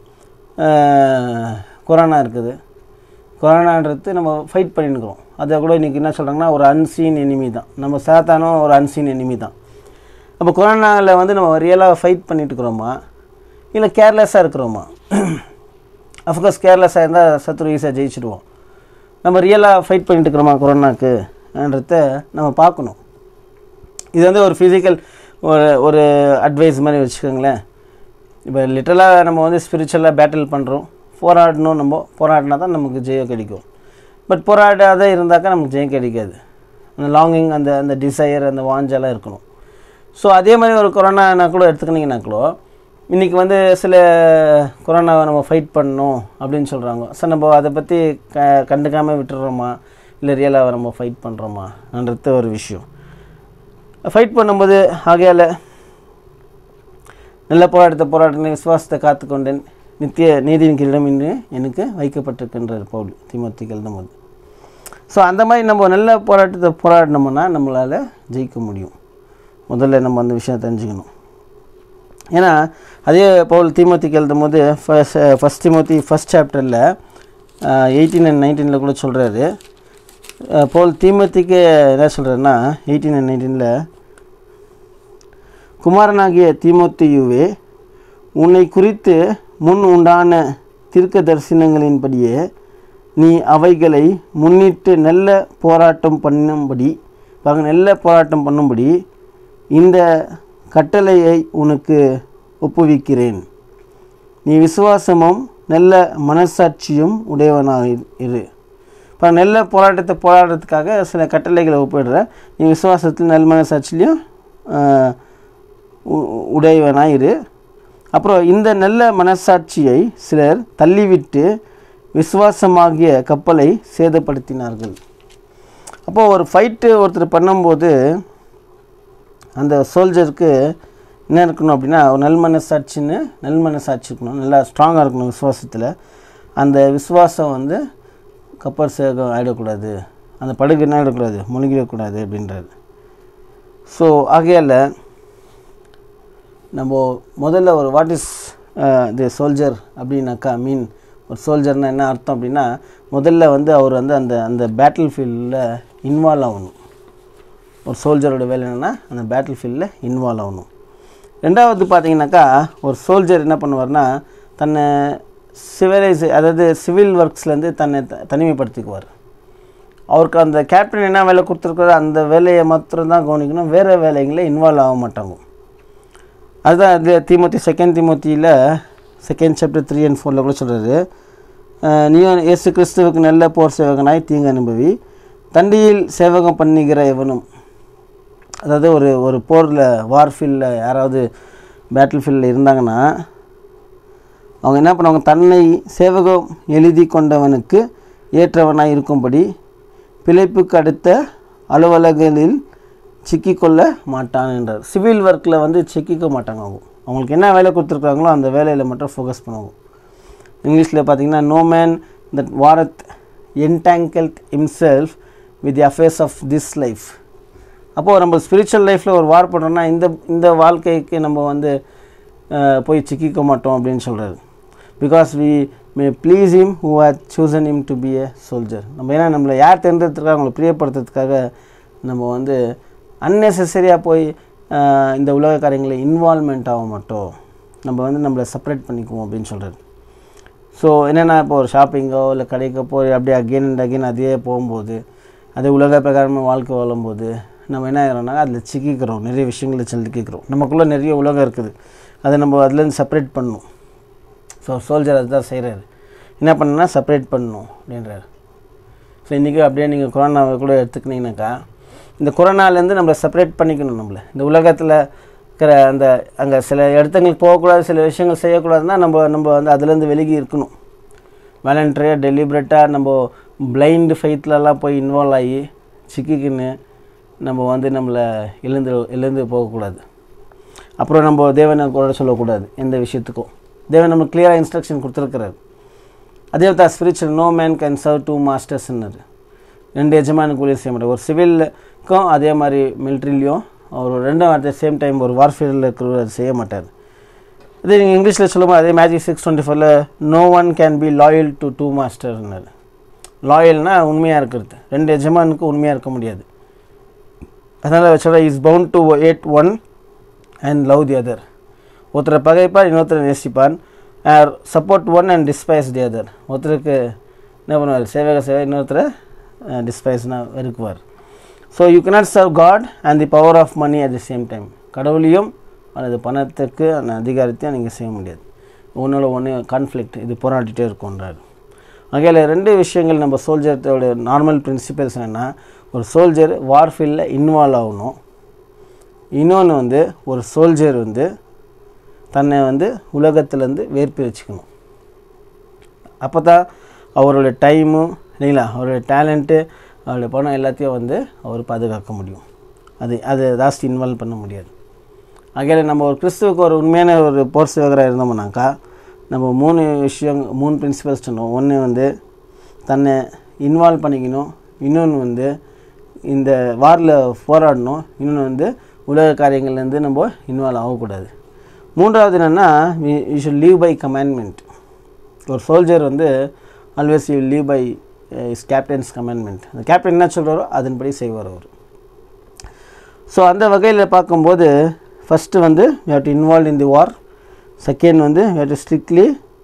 கொரோனா இருக்குது கொரோனான்றது நம்ம ஃபைட் பண்ணிருக்கிறோம் அதை கூட இன்றைக்கி என்ன சொல்கிறாங்கன்னா ஒரு அன்சீன் எனிமி தான் நம்ம சாத்தானும் ஒரு அன்சீன் எனிமி தான் அப்போ கொரோனாவில் வந்து நம்ம ரியலாக ஃபைட் பண்ணிட்டு இருக்கிறோமா இல்லை கேர்லெஸ்ஸாக இருக்கிறோமா அஃப்கோர்ஸ் கேர்லெஸ்ஸாக இருந்தால் சத்ரு ஈஸியாக ஜெயிச்சிடுவோம் நம்ம ரியலாக ஃபைட் பண்ணிட்டு இருக்கிறோமா கொரோனாக்குன்றத நம்ம பார்க்கணும் இது வந்து ஒரு ஃபிசிக்கல் ஒரு ஒரு அட்வைஸ் மாதிரி வச்சுக்கோங்களேன் இப்போ லிட்டரலாக நம்ம வந்து ஸ்பிரிச்சுவலாக பேட்டில் பண்ணுறோம் போராடணும் நம்ம போராடினா தான் நமக்கு ஜெயம் கிடைக்கும் பட் போராடாத இருந்தாக்கா நமக்கு ஜெயம் கிடைக்காது அந்த லாங்கிங் அந்த அந்த டிசையர் அந்த வாஞ்செல்லாம் இருக்கணும் ஸோ அதே மாதிரி ஒரு கொரோனா கூட எடுத்துக்கினீங்கன்னா கூட இன்றைக்கி வந்து சில கொரோனாவை நம்ம ஃபைட் பண்ணணும் அப்படின்னு சொல்கிறாங்க ஸோ நம்ம அதை பற்றி க கண்டுக்காமல் விட்டுறோமா இல்லை ரியலாக நம்ம ஃபைட் பண்ணுறோமான்றது ஒரு விஷயம் ஃபைட் பண்ணும்போது ஆகையால் நல்ல போராட்டத்தை போராட்டின விசுவாசத்தை காத்துக்கொண்டேன் நித்திய நீதியின் கிரீடம் இன்று எனக்கு வைக்கப்பட்டிருக்கின்றார் பவுல் திமுத்திக்கு எழுதும்போது ஸோ அந்த மாதிரி நம்ம நல்ல போராட்டத்தை போராடினோம்னா நம்மளால் ஜெயிக்க முடியும் முதல்ல நம்ம அந்த விஷயம் தெரிஞ்சுக்கணும் ஏன்னா அதே பவுல் தீமத்திக்கு எழுதும் போது ஃபஸ்ட் ஃபஸ்ட் திமுத்தி ஃபஸ்ட் சாப்டரில் எயிட்டீன் அண்ட் நைன்டீனில் கூட சொல்கிறாரு பவுல் தீமத்திக்கு என்ன சொல்கிறாருன்னா எயிட்டீன் அண்ட் நைன்டீனில் குமாரனாகிய தீமோத்தியுவே உன்னை குறித்து முன் உண்டான தீர்க்க தரிசனங்களின்படியே நீ அவைகளை முன்னிட்டு நல்ல போராட்டம் பண்ணும்படி பாருங்க நல்ல போராட்டம் பண்ணும்படி இந்த கட்டளையை உனக்கு ஒப்புவிக்கிறேன் நீ விசுவாசமும் நல்ல மனசாட்சியும் உடையவனாக இரு இப்போ நல்ல போராட்டத்தை போராடுறதுக்காக சில கட்டளைகளை ஒப்பிடுற நீ விசுவாசத்தில் நல் மனசாட்சிலையும் உடையவனாக இரு அப்புறம் இந்த நல்ல மனசாட்சியை சிலர் தள்ளிவிட்டு விசுவாசமாகிய கப்பலை சேதப்படுத்தினார்கள் அப்போது ஒரு ஃபைட்டு ஒருத்தர் பண்ணும்போது அந்த சோல்ஜருக்கு என்ன இருக்கணும் அப்படின்னா ஒரு நல் மனசாட்சின்னு நல் மனசாட்சி இருக்கணும் நல்லா ஸ்ட்ராங்காக இருக்கணும் விசுவாசத்தில் அந்த விசுவாசம் வந்து கப்பல் சேகம் ஆகிடக்கூடாது அந்த படகு என்ன ஆகிடக்கூடாது முழுகிடக்கூடாது அப்படின்றாரு ஸோ ஆகையால் நம்ம முதல்ல ஒரு வாட் இஸ் தி சோல்ஜர் அப்படின்னாக்கா மீன் ஒரு சோல்ஜர்னால் என்ன அர்த்தம் அப்படின்னா முதல்ல வந்து அவர் வந்து அந்த அந்த பேட்டில் ஃபீல்டில் இன்வால்வ் ஆகணும் ஒரு சோல்ஜரோட வேலை என்னென்னா அந்த பேட்டில் ஃபீல்டில் இன்வால்வ் ஆகணும் ரெண்டாவது பார்த்தீங்கன்னாக்கா ஒரு சோல்ஜர் என்ன பண்ணுவார்னா தன்னை சிவிலைஸ் அதாவது சிவில் ஒர்க்ஸ்லேருந்து தன்னை த தனிமைப்படுத்திக்குவார் அவருக்கு அந்த கேப்டன் என்ன வேலை கொடுத்துருக்காரோ அந்த வேலையை மாத்திரம் தான் கவனிக்கணும் வேறு வேலைகளை இன்வால்வ் ஆக மாட்டாங்க அதுதான் இது தீமூத்தி செகண்ட் தீமூத்தியில் செகண்ட் சாப்டர் த்ரீ அண்ட் ஃபோரில் கூட சொல்கிறாரு நீயும் இயேசு கிறிஸ்துவுக்கு நல்ல போர் சேவகனாய் தீங்கு அனுபவி தண்டியில் சேவகம் பண்ணுகிற எவனும் அதாவது ஒரு ஒரு போரில் வார்ஃபீல்டில் யாராவது பேட்டில் ஃபீல்டில் இருந்தாங்கன்னா அவங்க என்ன பண்ணுவாங்க தன்னை சேவகம் எழுதி கொண்டவனுக்கு ஏற்றவனாய் இருக்கும்படி பிழைப்புக்கு அடுத்த அலுவலகங்களில் சிக்கிக்கொள்ள மாட்டான் என்றார் சிவில் ஒர்க்கில் வந்து சிக்கிக்க மாட்டாங்க அவங்க அவங்களுக்கு என்ன வேலை கொடுத்துருக்காங்களோ அந்த வேலையில் மட்டும் ஃபோக்கஸ் பண்ணுவாங்க இங்கிலீஷில் பார்த்தீங்கன்னா no man that warreth entangled himself with the affairs of this life அப்போது நம்ம ஸ்பிரிச்சுவல் லைஃப்பில் ஒரு வார் பண்ணுறோன்னா இந்த இந்த வாழ்க்கைக்கு நம்ம வந்து அஹ், போய் சிக்கிக்க மாட்டோம் அப்படின்னு சொல்கிறாரு because we may please him who had chosen him to be a soldier நம்ம ஏன்னா நம்மளை யார் தேர்ந்தெடுத்துருக்காங்க அவங்களை பிரியப்படுத்துறதுக்காக நம்ம வந்து அன்னெசரியாக போய் அஹ், இந்த உலக காரியங்களில் இன்வால்மெண்ட் ஆக மாட்டோம் நம்ம வந்து நம்மளை செப்பரேட் பண்ணிக்குவோம் அப்படின்னு சொல்கிறாரு ஸோ என்னென்னா இப்போ ஒரு ஷாப்பிங்கோ இல்லை கடைக்கோ போய் அப்படியே அகெயின் அண்ட் அகெயின் அதே போகும்போது அதே உலக பிரகாரமாக வாழ்க்கை வாழும்போது நம்ம என்ன ஆகிறோம்னா அதில் சிக்கிக்கிறோம் நிறைய விஷயங்களை சிக்கிக்கிறோம் நமக்குள்ளே நிறைய உலகம் இருக்குது அதை நம்ம அதுலேருந்து செப்பரேட் பண்ணணும் ஸோ சோல்ஜர் அதுதான் செய்கிறாரு என்ன பண்ணணும்னா செப்பரேட் பண்ணணும் அப்படின்றாரு ஸோ இன்றைக்கி அப்படியே நீங்கள் கொரோனாவை கூட எடுத்துக்கினீங்கனாக்கா இந்த கொரோனாலேருந்து நம்மளை செப்பரேட் பண்ணிக்கணும் நம்மளை இந்த உலகத்தில் இருக்கிற அந்த அங்கே சில இடத்துங்களுக்கு போகக்கூடாது சில விஷயங்கள் செய்யக்கூடாதுன்னா நம்ம நம்ம வந்து அதுலேருந்து விலகி இருக்கணும் வேலண்ட்ரியாக டெலிபரேட்டாக நம்ம பிளைண்டு ஃபைட்லலாம் போய் இன்வால்வ் ஆகி சிக்கிக்கின்னு நம்ம வந்து நம்மளை எழுந்து எழுந்து போகக்கூடாது அப்புறம் நம்ம தேவனை கூட சொல்லக்கூடாது எந்த விஷயத்துக்கும் தேவன் நமக்கு கிளியராக இன்ஸ்ட்ரக்ஷன் கொடுத்துருக்கிறார் அதே தான் spiritual no man can serve two மாஸ்டர்ஸ்ன்னாரு ரெண்டு எஜமானுக்கு ஊழியர் செய்ய மாட்டார் ஒரு சிவிலுக்கும் அதே மாதிரி மிலிட்ரிலையும் அவர் ரெண்டும் அட் த சேம் டைம் ஒரு வார்ஃபேரில் இருக்கிறவர் அது செய்ய மாட்டார் இதே நீங்கள் இங்கிலீஷில் சொல்லும்போது அதே மேஜிக் சிக்ஸ் டுவெண்ட்டி ஃபோரில் no one can be loyal to two மாஸ்டர்னாரு லாயல்னா உண்மையாக இருக்கிறது ரெண்டு எஜமானுக்கு உண்மையாக இருக்க முடியாது அதனால் வச்சோட is bound to hate one and love the other ஒருத்தரை பகைப்பார் இன்னொருத்தரை நேசிப்பான் support one and despise the other ஒருத்தருக்கு என்ன பண்ணுவார் சேவக சேவை இன்னொருத்தரை டிஸ்பைஸ்னால் வெறுக்குவார் so you cannot serve God and the power of money at the same time கடவுளையும் அல்லது பணத்துக்கு அந்த அதிகாரத்தையும் நீங்கள் செய்ய முடியாது ஒன்றோட ஒன்று கான்ஃப்ளிக்ட் இது போராடிட்டே இருக்கும்ன்றார் வகையில் ரெண்டு விஷயங்கள் நம்ம சோல்ஜர்த்தோட நார்மல் பிரின்சிபல்ஸ் என்னென்னா ஒரு சோல்ஜர் வார்ஃபீல்டில் இன்வால்வ் ஆகணும் இன்னொன்று வந்து ஒரு சோல்ஜர் வந்து தன்னை வந்து உலகத்துலேருந்து வேர்பிரிச்சுக்கணும் அப்போ தான் அவருடைய டைமும் இல்லைங்களா அவருடைய டேலண்ட்டு அவருடைய பணம் எல்லாத்தையும் வந்து அவர் பாதுகாக்க முடியும் அது அது ஜாஸ்தி இன்வால்வ் பண்ண முடியாது ஆகையால் நம்ம ஒரு கிறிஸ்துவுக்கு ஒரு உண்மையான ஒரு போர் சேவகராக இருந்தோம்னாக்கா நம்ம மூணு விஷயம் மூணு பிரின்சிபல்ஸ் சொன்னோம் ஒன்று வந்து தன்னை இன்வால்வ் பண்ணிக்கணும் இன்னொன்று வந்து இந்த வாரில் போராடணும் இன்னொன்று வந்து உலக காரியங்கள்லேருந்து நம்ம இன்வால்வ் ஆகக்கூடாது மூன்றாவது என்னென்னா we should live by commandment ஒரு சோல்ஜர் வந்து always you live by his captain's commandment அந்த கேப்டன் என்ன சொல்கிறாரோ அதன்படி செய்வார் அவர் ஸோ அந்த வகையில் பார்க்கும்போது ஃபஸ்ட்டு வந்து we have to involve in the war second வந்து we have to strictly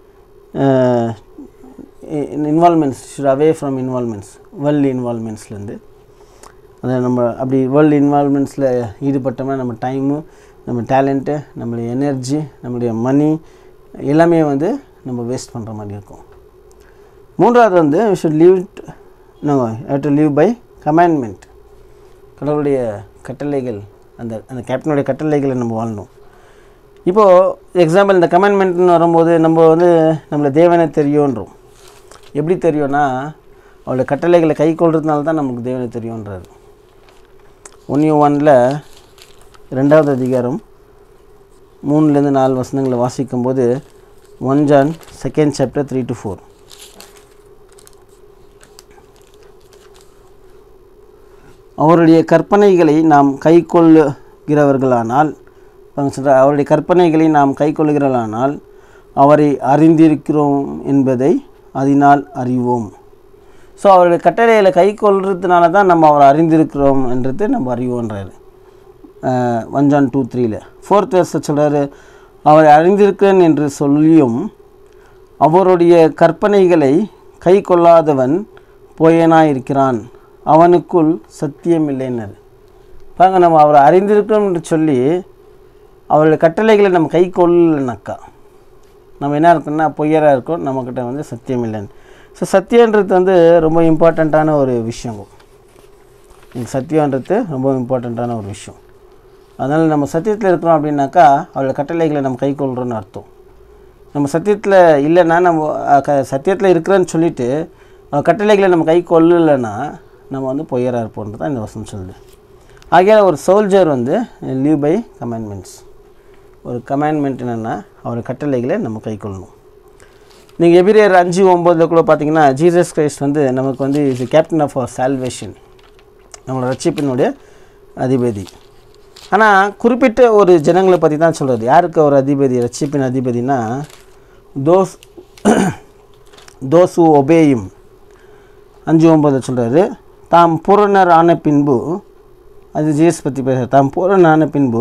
involvements should away from involvements world இன்வால்மெண்ட்ஸ்லேருந்து அதை நம்ம அப்படி வேர்ல்டு இன்வால்மெண்ட்ஸில் ஈடுபட்டோம்னா நம்ம டைமு நம்ம டேலண்ட்டு நம்மளுடைய எனர்ஜி நம்மளுடைய மணி எல்லாமே வந்து நம்ம வேஸ்ட் பண்ணுற மாதிரி இருக்கும் மூன்றாவது வந்து we should live no have to live by commandment கடவுளுடைய கட்டளைகள் அந்த அந்த கேப்டனுடைய கட்டளைகளை நம்ம வாழணும் இப்போது எக்ஸாம்பிள் இந்த கமாண்ட்மெண்ட்னு வரும்போது நம்ம வந்து நம்மளை தேவனை தெரியுன்றோம் எப்படி தெரியும்னா அவளுடைய கட்டளைகளை கை கொள்றதுனால தான் நமக்கு தேவனை தெரியுன்றாரு ஒன் யூ ஒனில் ரெண்டாவது அதிகாரம் மூணுலேருந்து நாலு வசனங்களை வாசிக்கும்போது one John second chapter three to four அவருடைய கற்பனைகளை நாம் கை கொள்ளுகிறவர்களானால் அவங்க சொல்கிறார் அவருடைய கற்பனைகளை நாம் கை கொள்ளுகிறவர்களானால் அவரை அறிந்திருக்கிறோம் என்பதை அதனால் அறிவோம் ஸோ அவருடைய கட்டளைகளை கை கொள்றதுனால தான் நம்ம அவரை அறிந்திருக்கிறோம் என்றது நம்ம அறிவோன்றாரு ஒன் ஜான் டூ த்ரீல ஃபோர்த் வேர்ஸை சொல்கிறாரு அவரை அறிந்திருக்கிறேன் என்று சொல்லியும் அவருடைய கற்பனைகளை கை கொள்ளாதவன் போயனாக இருக்கிறான் அவனுக்குள் சத்தியம் இல்லைன்னாரு பாருங்க நம்ம அவரை அறிந்திருக்கிறோம் என்று சொல்லி அவருடைய கட்டளைகளை நம்ம கை கொள்ளலனாக்கா நம்ம என்ன இருக்கோம்னா பொய்யராக இருக்கோம் நம்மக்கிட்ட வந்து சத்தியம் இல்லைன்னு ஸோ சத்தியன்றது வந்து ரொம்ப இம்பார்ட்டண்ட்டான ஒரு விஷயம் இந்த சத்தியன்றது ரொம்ப இம்பார்ட்டண்ட்டான ஒரு விஷயம் அதனால் நம்ம சத்தியத்தில் இருக்கிறோம் அப்படின்னாக்கா அவளோட கட்டளைகளை நம்ம கை கொள்கிறோன்னு அர்த்தம் நம்ம சத்தியத்தில் இல்லைன்னா நம்ம அஹ், க சத்தியத்தில் இருக்கிறேன்னு சொல்லிட்டு அவ கட்டளைகளை நம்ம கை கொள்ளலைன்னா நம்ம வந்து பொய்யராக இருப்போன்றது தான் இந்த வசனம் சொல்லுது ஆகையால் ஒரு சோல்ஜர் வந்து லீவ் பை கமாண்ட்மெண்ட்ஸ் ஒரு கமாண்ட்மெண்ட் என்னென்னா அவர் கட்டளைகளை நம்ம கைக்கொள்ளணும் நீங்கள் எபிரியர் அஞ்சு ஒம்போதில் கூட பார்த்தீங்கன்னா ஜீசஸ் கிரைஸ்ட் வந்து நமக்கு வந்து is captain of our salvation நம்மளோட ரட்சிப்பினுடைய அதிபதி ஆனால் குறிப்பிட்ட ஒரு ஜனங்களை பற்றி தான் சொல்கிறது யாருக்கு ஒரு அதிபதி ரட்சிப்பின் அதிபதினா தோஸ் தோஸ் ஹூ ஒபேயும் அஞ்சு ஒம்பது சொல்கிறாரு தாம் பூரணர் ஆன பின்பு அது ஜேஸ் பற்றி பேசுகிறார் தாம் பூரணர் ஆன பின்பு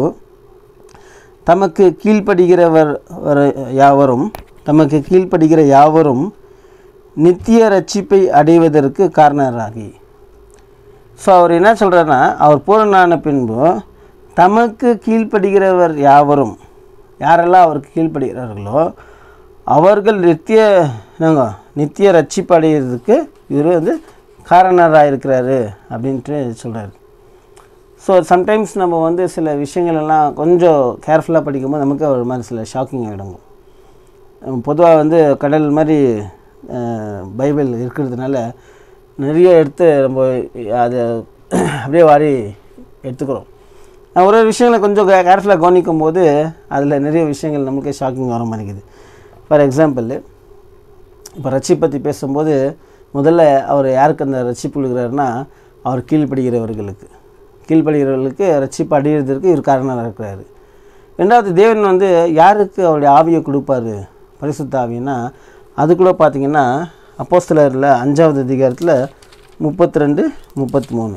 தமக்கு கீழ்ப்படுகிறவர் வர- யாவரும் தமக்கு கீழ்ப்படுகிற யாவரும் நித்திய ரட்சிப்பை அடைவதற்கு காரணராகி ஸோ அவர் என்ன சொல்கிறாருன்னா அவர் பூரணான பின்பு தமக்கு கீழ்ப்படுகிறவர் யாவரும் யாரெல்லாம் அவருக்கு கீழ்ப்படுகிறார்களோ அவர்கள் நித்திய என்னங்க நித்திய ரட்சிப்பு அடைகிறதுக்கு இவர் வந்து காரணராக இருக்கிறாரு அப்படின்ட்டு சொல்கிறாரு ஸோ சம்டைம்ஸ் நம்ம வந்து சில விஷயங்கள் எல்லாம் கொஞ்சம் கேர்ஃபுல்லாக படிக்கும்போது நமக்கு ஒரு மாதிரி சில ஷாக்கிங் ஆகிடுங்க பொதுவாக வந்து கடல் மாதிரி அஹ், பைபிள் இருக்கிறதுனால நிறைய எடுத்து நம்ம அதை அப்படியே வாரி எடுத்துக்கிறோம் நான் ஒரு ஒரு விஷயங்களை கொஞ்சம் கேர்ஃபுல்லாக கவனிக்கும் போது அதில் நிறைய விஷயங்கள் நமக்கே ஷாக்கிங் வர மாதிரி இருக்குது ஃபார் எக்ஸாம்பிள் இப்போ ரட்சி பற்றி பேசும்போது முதல்ல அவர் யாருக்கு அந்த ரட்சிப்பு கொடுக்குறாருன்னா அவர் கீழ்ப்படுகிறவர்களுக்கு கீழ்ப்படுகிறவர்களுக்கு ரட்சிப்பு அடையிறதுக்கு இவர் காரணராக இருக்கிறாரு ரெண்டாவது தேவன் வந்து யாருக்கு அவருடைய ஆவியை கொடுப்பாரு பரிசுத்த ஆவின்னா அது கூட பார்த்தீங்கன்னா அப்போஸ்தலரில் அஞ்சாவது அதிகாரத்தில் முப்பத்தி ரெண்டு முப்பத்தி மூணு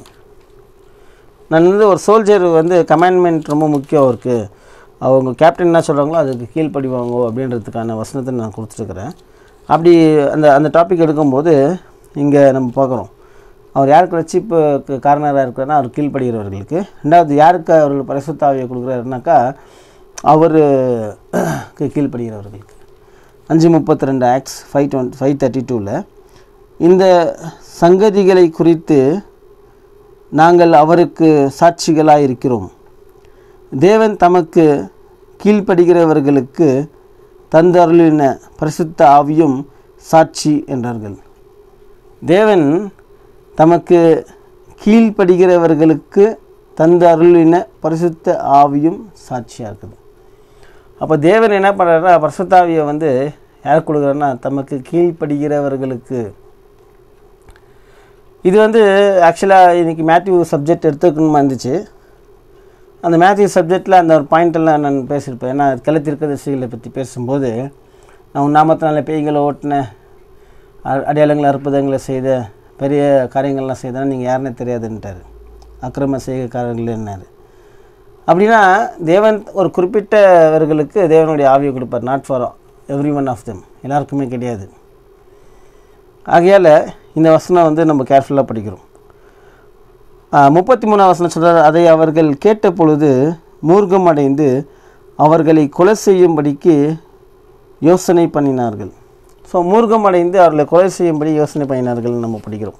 நான் வந்து ஒரு சோல்ஜர் வந்து கமாண்ட்மெண்ட் ரொம்ப முக்கியம் அவருக்கு அவங்க கேப்டன் என்ன சொல்கிறாங்களோ அதுக்கு கீழ்ப்படிவாங்க அப்படின்றதுக்கான வசனத்தை நான் கொடுத்துருக்குறேன் அப்படி அந்த அந்த டாபிக் எடுக்கும்போது இங்கே நம்ம பார்க்குறோம் அவர் யாருக்கு ரட்சிப்புக்கு காரணராக இருக்கிறாருன்னா அவர் கீழ்ப்படுகிறவர்களுக்கு ரெண்டாவது யாருக்கு அவர்கள் பரிசுத்தாவியை கொடுக்குறாருனாக்கா அவருக்கு கீழ்ப்படுகிறவர்களுக்கு அஞ்சு முப்பத்தி ரெண்டு Acts five twenty five thirty டூவில் இந்த சங்கதிகளை குறித்து நாங்கள் அவருக்கு சாட்சிகளாக இருக்கிறோம் தேவன் தமக்கு கீழ்ப்படுகிறவர்களுக்கு தந்தருளின பரிசுத்த ஆவியும் சாட்சி என்றார்கள் தேவன் தமக்கு கீழ்ப்படுகிறவர்களுக்கு தந்து அருளின பரிசுத்த ஆவியும் சாட்சியாக இருக்குது அப்போ தேவன் என்ன பண்ணுறாருன்னா பரிசுத்த ஆவியை வந்து யாருக்கு கொடுக்குறாருன்னா தமக்கு கீழ்ப்படுகிறவர்களுக்கு இது வந்து ஆக்சுவலாக இன்றைக்கி மேத்யூ சப்ஜெக்ட் எடுத்துக்கணுமா இருந்துச்சு அந்த மேத்யூ சப்ஜெக்டில் அந்த ஒரு பாயிண்டெல்லாம் நான் பேசியிருப்பேன் ஏன்னா கிளத்திருக்கதரிசிகளை பற்றி பேசும்போது நான் உன் நாமத்தினால பேய்களை ஓட்டினேன் அ- அடையாளங்கள் அற்புதங்களை செய்த பெரிய காரியங்கள்லாம் செய்தனா நீங்கள் யாருன்னே தெரியாதுன்ட்டார் அக்கிரம செய்கைக்காரர்கள் என்னார் அப்படின்னா தேவன் ஒரு குறிப்பிட்டவர்களுக்கு தேவனுடைய ஆவியை கொடுப்பார் not for every one of them எல்லாருக்குமே கிடையாது ஆகையால் இந்த வசனம் வந்து நம்ம கேர்ஃபுல்லாக படிக்கிறோம் முப்பத்தி மூணாம் வசனம் சொல்கிறார் அதை அவர்கள் கேட்ட பொழுது மூர்க்கமடைந்து அவர்களை கொலை செய்யும்படிக்கு யோசனை பண்ணினார்கள் ஸோ மூர்க்கமடைந்து அவர்களை கொலை செய்யும்படி யோசனை பண்ணினார்கள் நம்ம படிக்கிறோம்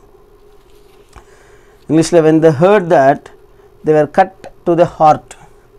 இங்கிலீஷில் when they heard that they were cut to the heart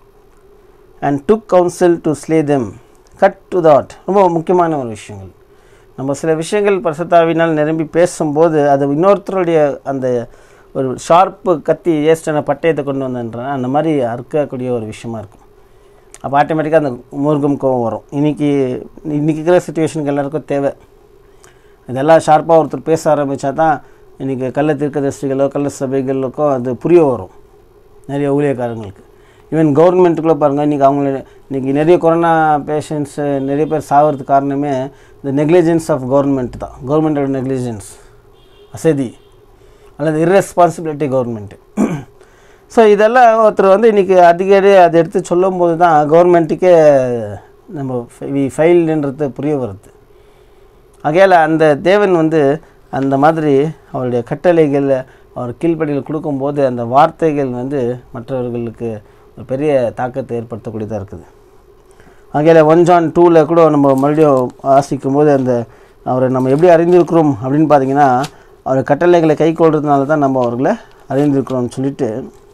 and took counsel to slay them cut to the heart ரொம்ப முக்கியமான ஒரு விஷயங்கள் நம்ம சில விஷயங்கள் பரிசுத்தாவினால் நிரம்பி பேசும்போது அது இன்னொருத்தருடைய அந்த ஒரு ஷார்ப்பு கத்தி ஏஸ்டான பட்டயத்தை கொண்டு வந்தன்றேன் அந்த மாதிரி அறுக்கக்கூடிய ஒரு விஷயமா இருக்கும் அப்போ ஆட்டோமேட்டிக்காக அந்த மூர்க்கம் கோவம் வரும் இன்றைக்கி இன்றைக்கி இருக்கிற சுச்சுவேஷனுக்கு எல்லாருக்கும் தேவை இதெல்லாம் ஷார்ப்பாக ஒருத்தர் பேச ஆரம்பித்தா தான் இன்றைக்கி கள்ள தீர்க்கதரிசிகளோ கள்ள சபைகளுக்கோ அது புரிய வரும் நிறைய ஊழியக்காரங்களுக்கு ஈவன் கவர்மெண்ட்டுக்குள்ளே பாருங்கள் இன்றைக்கி அவங்கள இன்றைக்கி நிறைய கொரோனா பேஷண்ட்ஸு நிறைய பேர் சாகிறதுக்கு காரணமே இந்த நெக்லிஜென்ஸ் ஆஃப் கவர்மெண்ட் தான் கவர்மெண்டோட நெக்லிஜென்ஸ் அசதி அல்லது irresponsibility கவர்மெண்ட்டு ஸோ இதெல்லாம் ஒருத்தர் வந்து இன்றைக்கி அடிக்கடி அதை எடுத்து சொல்லும்போது தான் கவர்மெண்ட்டுக்கே நம்ம வி ஃபைல்டுன்றது புரிய வருது ஆகையால் அந்த தேவன் வந்து அந்த மாதிரி அவருடைய கட்டளைகள் அவர் கீழ்ப்படியில் கொடுக்கும்போது அந்த வார்த்தைகள் வந்து மற்றவர்களுக்கு ஒரு பெரிய தாக்கத்தை ஏற்படுத்தக்கூடியதாக இருக்குது ஆகையால் ஒன் ஜான் டூவில் கூட நம்ம மறுபடியும் வாசிக்கும் போது அந்த அவரை நம்ம எப்படி அறிந்திருக்கிறோம் அப்படின்னு பார்த்தீங்கன்னா அவர் கட்டளைகளை கை கொள்றதுனால தான் நம்ம அவர்களை அறிந்திருக்கிறோம்னு சொல்லிட்டு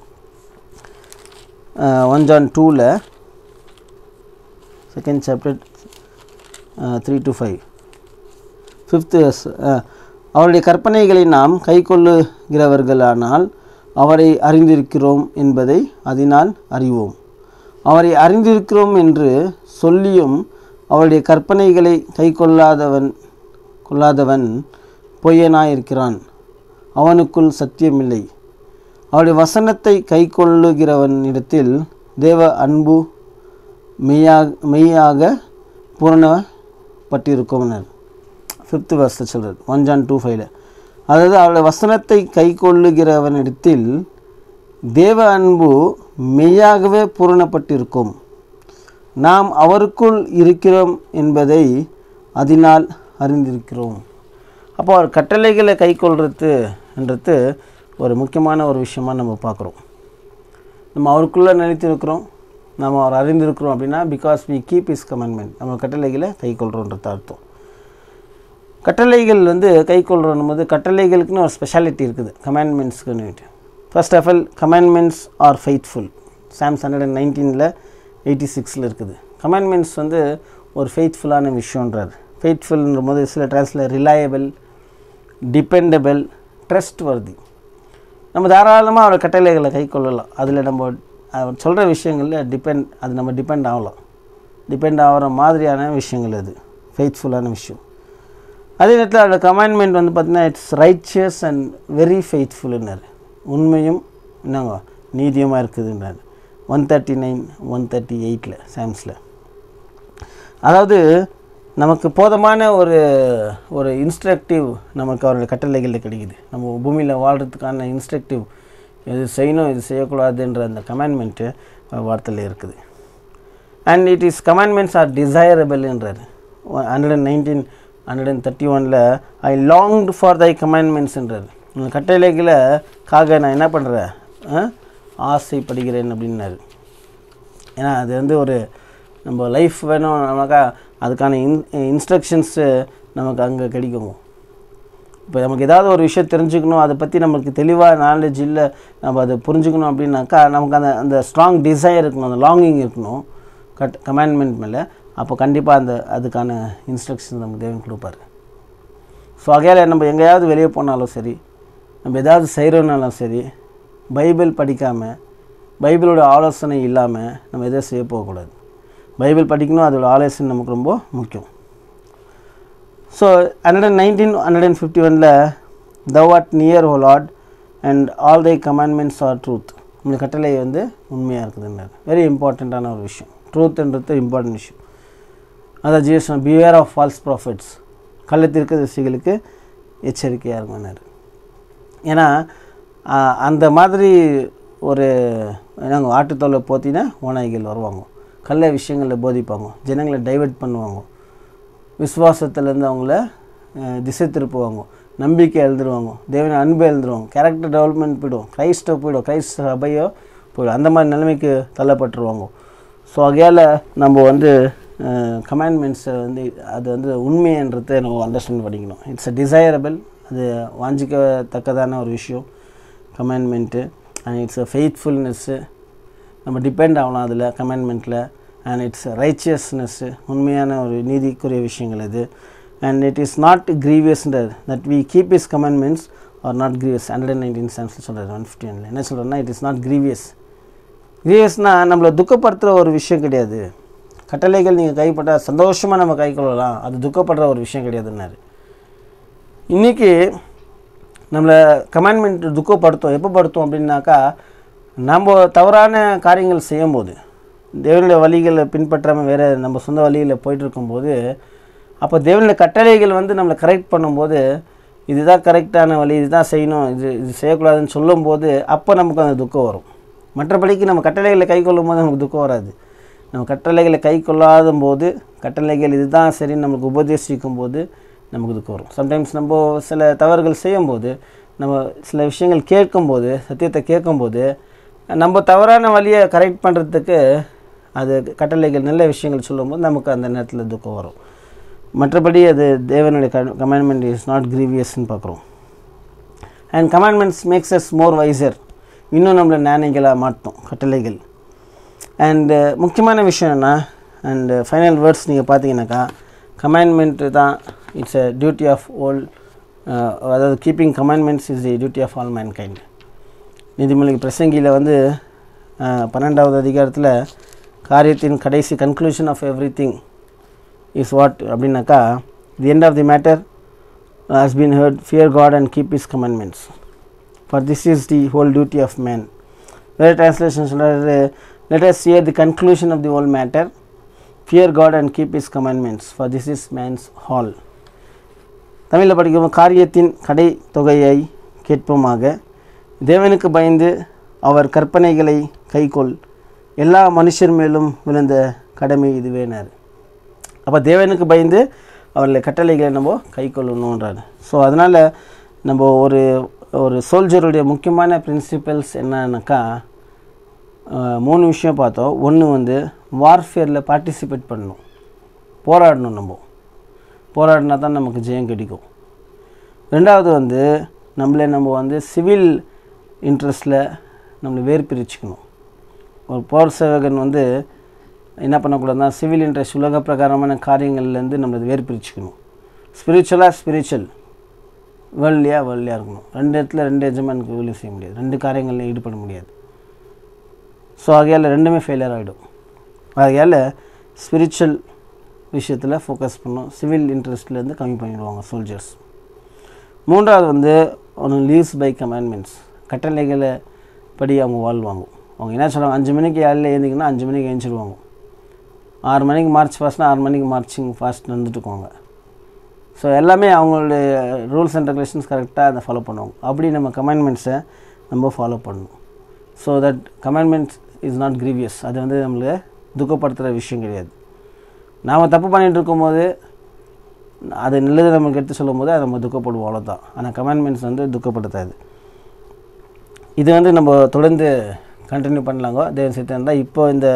ஒன் ஜான் டூவில் second chapter three to five fifth அவருடைய கற்பனைகளை நாம் கைக்கொள்ளுகிறவர்களானால் அவரை அறிந்திருக்கிறோம் என்பதை அதனால் அறிவோம் அவரை அறிந்திருக்கிறோம் என்று சொல்லியும் அவருடைய கற்பனைகளை கைக்கொள்ளாதவன் கொள்ளாதவன் பொய்யனாயிருக்கிறான் அவனுக்குள் சத்தியமில்லை அவருடைய வசனத்தை கைக்கொள்ளுகிறவனிடத்தில் தேவ அன்பு மெய்யாக மெய்யாக பூரணப்பட்டிருக்கும்னர் ஃபிஃப்த் வருஷத்தை சொல்கிறார் ஒன் ஜான் டூ ஃபைவ்ல அதாவது அவருடைய வசனத்தை கைக்கொள்ளுகிறவனிடத்தில் தேவ அன்பு மெய்யாகவே பூரணப்பட்டிருக்கும் நாம் அவருக்குள் இருக்கிறோம் என்பதை அதனால் அறிந்திருக்கிறோம் அப்போ அவர் கட்டளைகளை கைக்கொள்றது என்றது ஒரு முக்கியமான ஒரு விஷயமாக நம்ம பார்க்குறோம் நம்ம அவருக்குள்ளே நினைத்திருக்கிறோம் நம்ம அவர் அறிந்திருக்கிறோம் அப்படின்னா because we keep his commandment நம்ம கட்டளைகளை கைக்கொள்கிறோன்றது அர்த்தம் கட்டளைகள் வந்து கைக்கொள்கிறோம் போது கட்டளைகளுக்குன்னு ஒரு ஸ்பெஷாலிட்டி இருக்குது கமாண்ட்மெண்ட்ஸ்க்குன்னுட்டு first of all commandments are faithful Psalms hundred and நைன்டீனில் எயிட்டி சிக்ஸில் இருக்குது கமாண்ட்மெண்ட்ஸ் வந்து ஒரு ஃபெய்த்ஃபுல்லான விஷயன்றார் ஃபெய்த்ஃபுல்ன்ற போது சில ட்ரான்ஸில் ரிலையபிள் டிபெண்டபிள் ட்ரஸ்ட் வர்தி நம்ம தாராளமாக அவரோட கட்டளைகளை கை கொள்ளலாம் அதில் நம்ம அவர் சொல்கிற விஷயங்களில் டிபெண்ட் அது நம்ம டிபெண்ட் ஆகலாம் டிபெண்ட் ஆகிற மாதிரியான விஷயங்கள் அது ஃபெய்த்ஃபுல்லான விஷயம் அதே நேரத்தில் அவரோட கமாண்ட்மெண்ட் வந்து பார்த்திங்கன்னா இட்ஸ் ரைச்சியஸ் அண்ட் வெரி ஃபெய்த்ஃபுல்லுன்னாரு உண்மையும் என்னங்க நீதியமாக இருக்குதுன்றார் one thirty nine one thirty எயிட்டில் சாம்ஸில் அதாவது நமக்கு போதுமான ஒரு ஒரு இன்ஸ்ட்ரக்டிவ் நமக்கு அவருடைய கட்டளைகளில் கிடைக்குது நம்ம பூமியில் வாழ்கிறதுக்கான இன்ஸ்ட்ரக்டிவ் இது செய்யணும் இது செய்யக்கூடாதுன்ற அந்த கமாண்ட்மெண்ட்டு வார்த்தையில் இருக்குது and it is commandments are டிசைரபிள்ன்றார் hundred and nineteen hundred and thirty ஒனில் ஐ லாங்டு ஃபார் தை கமாண்ட்மெண்ட்ஸ்ன்றார் இந்த கட்டளைகளை காக நான் என்ன பண்ணுறேன் ஆசைப்படுகிறேன் அப்படின்னாரு ஏன்னா அது வந்து ஒரு நம்ம லைஃப் வேணும் நமக்கா அதுக்கான இன் இன்ஸ்ட்ரக்ஷன்ஸு நமக்கு அங்கே கிடைக்கும் இப்போ நமக்கு ஏதாவது ஒரு விஷயம் தெரிஞ்சுக்கணும் அதை பற்றி நமக்கு தெளிவாக நாலேஜ் இல்லை நம்ம அதை புரிஞ்சுக்கணும் அப்படின்னாக்கா நமக்கு அந்த அந்த ஸ்ட்ராங் டிசைர் இருக்கணும் அந்த லாங்கிங் இருக்கணும் கட் கமாண்ட்மெண்ட் மேலே அப்போ கண்டிப்பாக அந்த அதுக்கான இன்ஸ்ட்ரக்ஷன் நமக்கு தேவன் கொடுப்பாரு ஸோ ஆகையால் நம்ம எங்கேயாவது வெளியே போனாலும் சரி நம்ம ஏதாவது செய்கிறோன்னாலும் சரி பைபிள் படிக்காமல் பைபிளோட ஆலோசனை இல்லாமல் நம்ம எதை செய்ய போகக்கூடாது பைபிள் படிக்கணும் அதோட ஆலோசனை நமக்கு ரொம்ப முக்கியம் so hundred and nineteen hundred and fifty ஒனில் thou art near O Lord and all thy commandments are truth இந்த கட்டளை வந்து உண்மையாக இருக்குதுன்றார் வெரி இம்பார்ட்டண்ட்டான ஒரு விஷயம் ட்ரூத்ன்றது இம்பார்ட்டன்ட் விஷயம் அதான் Jesus beware of false prophets கள்ளத்திற்கு திசைகளுக்கு எச்சரிக்கையாக இருக்கும்னாரு ஏன்னா அந்த மாதிரி ஒரு நாங்கள் ஆட்டுத்தோலை போத்தினா ஓநாய்கள் வருவாங்க கள்ள விஷயங்களில் போதிப்பாங்க ஜனங்களை டைவெர்ட் பண்ணுவாங்க விசுவாசத்துலேருந்து அவங்கள திசை திருப்புவாங்க நம்பிக்கை எழுதுருவாங்க தேவனை அன்பு எழுதுருவாங்க கேரக்டர் டெவலப்மெண்ட் போய்டும் கிரைஸ்டோ போய்டும் கிரைஸ்ட் சபையோ போய்டும் அந்த மாதிரி நிலைமைக்கு தள்ளப்பட்டுருவாங்க ஸோ ஆகையால் நம்ம வந்து கமாண்ட்மெண்ட்ஸை வந்து அது வந்து உண்மைன்றதை நம்ம அண்டர்ஸ்டாண்ட் பண்ணிக்கணும் இட்ஸ் அ டிசைரபிள் அது வாஞ்சிக்கத்தக்கதான ஒரு விஷயம் கமாண்ட்மெண்ட்டு அண்ட் இட்ஸ் அ ஃபெய்த்ஃபுல்னஸ்ஸு நம்ம டிபெண்ட் ஆகலாம் அதில் கமாண்ட்மெண்ட்டில் அண்ட் இட்ஸ் ரைச்சியஸ்னஸ்ஸு உண்மையான ஒரு நீதிக்குரிய விஷயங்கள் இது அண்ட் இட் இஸ் நாட் க்ரீவியஸ்ன்றது that we keep his commandments are not grievous hundred and nineteen சென்ஸில் சொல்கிறார் ஒன் ஃபிஃப்டினில் என்ன சொல்கிறேன்னா இட் இஸ் நாட் க்ரீவியஸ் க்ரீவியஸ்னால் நம்மளை துக்கப்படுத்துகிற ஒரு விஷயம் கிடையாது கட்டளைகள் நீங்கள் கைப்பட்டால் சந்தோஷமாக நம்ம கை கொள்ளலாம் அது துக்கப்படுற ஒரு விஷயம் கிடையாதுன்னாரு இன்றைக்கி நம்மளை கமாண்ட்மெண்ட் துக்கப்படுத்தும் எப்போ படுத்தும் அப்படின்னாக்கா நம்ம தவறான காரியங்கள் செய்யும்போது தேவனுடைய வழிகளை பின்பற்றாமல் வேறு நம்ம சொந்த வழியில் போயிட்டு இருக்கும்போது அப்போ தேவனுடைய கட்டளைகள் வந்து நம்மளை கரெக்ட் பண்ணும்போது இதுதான் கரெக்டான வழி இதுதான் செய்யணும் இது இது செய்யக்கூடாதுன்னு சொல்லும்போது அப்போ நமக்கு அந்த துக்கம் வரும் மற்றபடிக்கு நம்ம கட்டளைகளை கை கொள்ளும் போது நமக்கு துக்கம் வராது நம்ம கட்டளைகளை கை கொள்ளாத போது கட்டளைகள் இதுதான் சரின்னு நமக்கு உபதேசிக்கும் போது நமக்கு துக்கம் வரும் சம்டைம்ஸ் நம்ம சில தவறுகள் செய்யும்போது நம்ம சில விஷயங்கள் கேட்கும்போது சத்தியத்தை கேட்கும்போது நம்ம தவறான வழியை கரெக்ட் பண்ணுறதுக்கு அது கட்டளைகள் நல்ல விஷயங்கள் சொல்லும்போது நமக்கு அந்த நேரத்தில் துக்கம் வரும் மற்றபடி அது தேவனுடைய க கமாண்ட்மெண்ட் இஸ் நாட் கிரீவியஸ்ன்னு பார்க்குறோம் and commandments makes us more wiser இன்னும் நம்மளை ஞானிகளாக மாட்டோம் கட்டளைகள் அண்டு முக்கியமான விஷயம் என்ன அண்டு ஃபைனல் வேர்ட்ஸ் நீங்கள் பார்த்தீங்கன்னாக்கா கமாண்ட்மெண்ட்டு தான் it's a duty of all அதாவது keeping commandments is the duty of all mankind நீதிமொழி பிரசங்கியில் வந்து அஹ், பன்னெண்டாவது அதிகாரத்தில் காரியத்தின் கடைசி conclusion of everything is what அப்படின்னாக்கா the end of the matter has been heard fear God and keep his commandments for this is the whole duty of man வேறு டிரான்ஸ்லேஷன் சொல்கிறது let us hear the conclusion of the whole matter fear God and keep his commandments for this is man's whole தமிழில் படிக்கும் காரியத்தின் கடை தொகையை கேட்போமாக தேவனுக்கு பயந்து அவர் கற்பனைகளை கைக்கொள் எல்லா மனுஷர் மேலும் விழுந்த கடமை இதுவேனார் அப்போ தேவனுக்கு பயந்து அவர்களை கட்டளைகளை நம்ம கை கொள்ளணுன்றார் ஸோ அதனால் நம்ம ஒரு ஒரு சோல்ஜருடைய முக்கியமான பிரின்சிபல்ஸ் என்னன்னாக்கா அஹ், மூணு விஷயம் பார்த்தோம் ஒன்று வந்து வார்ஃபேரில் பார்ட்டிசிபேட் பண்ணணும் போராடணும் நம்ம போராடினா தான் நமக்கு ஜெயம் கிடைக்கும் ரெண்டாவது வந்து நம்மளை நம்ம வந்து சிவில் இன்ட்ரெஸ்ட்டில் நம்மளை வேறு பிரிச்சுக்கணும் ஒரு போர் சேவகன் வந்து என்ன பண்ணக்கூடாதுன்னா சிவில் இன்ட்ரெஸ்ட் உலக பிரகாரமான காரியங்கள்லேருந்து நம்மளை வேறு பிரிச்சுக்கணும் ஸ்பிரிச்சுவலாக ஸ்பிரிச்சுவல் வேர்ல்டியாக வேர்ல்டியாக இருக்கணும் ரெண்டு இடத்துல ரெண்டு எஜமானுக்கு வேலை செய்ய முடியாது ரெண்டு காரியங்கள்லையும் ஈடுபட முடியாது ஸோ ஆகையால் ரெண்டுமே ஃபெயிலியர் ஆகிடும் ஆகையால் ஸ்பிரிச்சுவல் விஷயத்தில் ஃபோக்கஸ் பண்ணணும் சிவில் இன்ட்ரெஸ்ட்லேருந்து கம்மி பண்ணிடுவாங்க சோல்ஜர்ஸ் மூன்றாவது வந்து ஒன்று லீவ்ஸ் பை கமாண்ட்மெண்ட்ஸ் கட்டளைகளை படி அவங்க வாழ்வாங்க அவங்க என்ன சொல்லுவாங்க அஞ்சு மணிக்கு ஏழில் எழுந்திங்கன்னா அஞ்சு மணிக்கு எழுந்திருவாங்க ஆறு மணிக்கு மார்ச் ஃபாஸ்ட்னா ஆறு மணிக்கு மார்ச்சிங் ஃபாஸ்ட் நடந்துட்டுக்குவாங்க ஸோ எல்லாமே அவங்களுடைய ரூல்ஸ் அண்ட் ரெகுலேஷன்ஸ் கரெக்டாக அதை ஃபாலோ பண்ணுவாங்க அப்படி நம்ம கமாண்ட்மெண்ட்ஸை நம்ம ஃபாலோ பண்ணணும் so that commandments is not grievous அது வந்து நம்மளை துக்கப்படுத்துகிற விஷயம் கிடையாது நாம் தப்பு பண்ணிகிட்டு இருக்கும்போது அது நல்லது நமக்கு எடுத்து சொல்லும் போது அதை நம்ம துக்கப்படுவோம் அவ்வளோதான் ஆனால் கமாண்ட்மெண்ட்ஸ் வந்து துக்கப்படுத்தாது இது வந்து நம்ம தொடர்ந்து கண்டினியூ பண்ணலாங்க தேவன் சித்தம் இருந்தால் இப்போ இந்த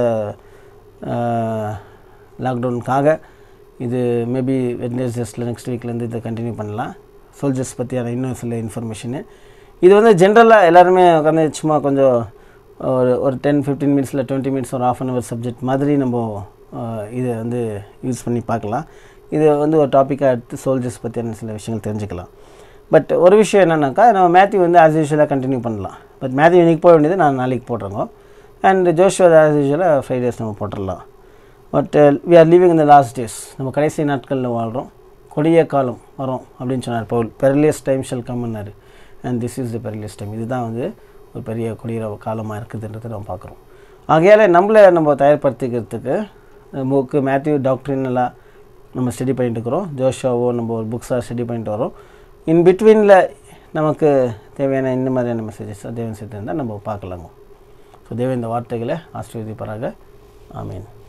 லாக்டவுனுக்காக இது மேபி வெட்னஸ்டேஸில் நெக்ஸ்ட் வீக்லேருந்து இதை கண்டினியூ பண்ணலாம் சோல்ஜர்ஸ் பற்றியான இன்னும் சில இன்ஃபர்மேஷனு இது வந்து ஜென்ரலாக எல்லாருமே உட்காந்து சும்மா கொஞ்சம் ஒரு ஒரு டென் ஃபிஃப்டீன் மினிட்ஸில் டுவெண்ட்டி மினிட்ஸ் ஒரு ஆஃப் அன் ஹவர் சப்ஜெக்ட் மாதிரி நம்ம அஹ், இதை வந்து யூஸ் பண்ணி பார்க்கலாம் இது வந்து ஒரு டாப்பிக்காக எடுத்து சோல்ஜர்ஸ் பற்றியான சில விஷயங்கள் தெரிஞ்சுக்கலாம் பட் ஒரு விஷயம் என்னன்னாக்கா நம்ம மேத்யூ வந்து ஆஸ் யூஷுவலாக கண்டினியூ பண்ணலாம் பட் மேத்யூ இன்னைக்கு போக வேண்டியது நான் நாளைக்கு போடுறோங்க அண்ட் ஜோஷுவா ஆஸ் யூஷுவலாக ஃப்ரைடேஸ் நம்ம போட்டுடலாம் பட் வி ஆர் லிவிங் இந்த லாஸ்ட் டேஸ் நம்ம கடைசி நாட்களில் வாழ்கிறோம் கொடிய காலம் வரும் அப்படின்னு சொன்னார் பவுல் பெர்லியஸ் டைம் ஷெல் கம்னார் and this is the perilous time இதுதான் வந்து ஒரு பெரிய கொடிய காலமாக இருக்குதுன்றதை நம்ம பார்க்குறோம் ஆகையால் நம்மளை நம்ம தயார்படுத்திக்கிறதுக்கு புக்கு மேத்யூ டாக்டரினெல்லாம் நம்ம ஸ்டடி பண்ணிட்டு இருக்கிறோம் ஜோஷாவோ நம்ம ஒரு புக்ஸாக ஸ்டடி பண்ணிட்டு வரோம் இன் பிட்வீனில் நமக்கு தேவையான இந்த மாதிரியான மெசேஜஸ் தேவன் சேர்த்து இருந்தால் நம்ம பார்க்கலாங்க ஸோ தேவன் இந்த வார்த்தைகளை ஆசீர்வதிப்பாராக ஆமீன்